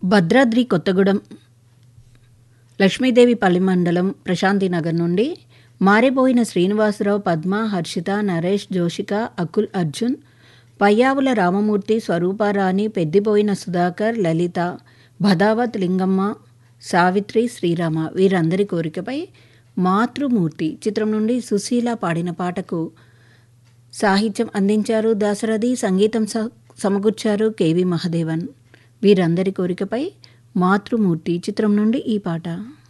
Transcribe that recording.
భద్రాద్రి కొత్తగూడెం లక్ష్మీదేవి పల్లి మండలం ప్రశాంతినగర్ నుండి మారిపోయిన శ్రీనివాసరావు పద్మ హర్షిత నరేష్ జోషిక అకుల్ అర్జున్ పయ్యావుల రామమూర్తి స్వరూపారాణి పెద్దిపోయిన సుధాకర్ లలిత భదావత్ లింగమ్మ సావిత్రి శ్రీరామ వీరందరి కోరికపై మాతృమూర్తి చిత్రం నుండి సుశీల పాడిన పాటకు సాహిత్యం అందించారు దాశరథి సంగీతం స సమకూర్చారు కేవి మహదేవన్ వీరందరి కోరికపై మాతృమూర్తి చిత్రం నుండి ఈ పాట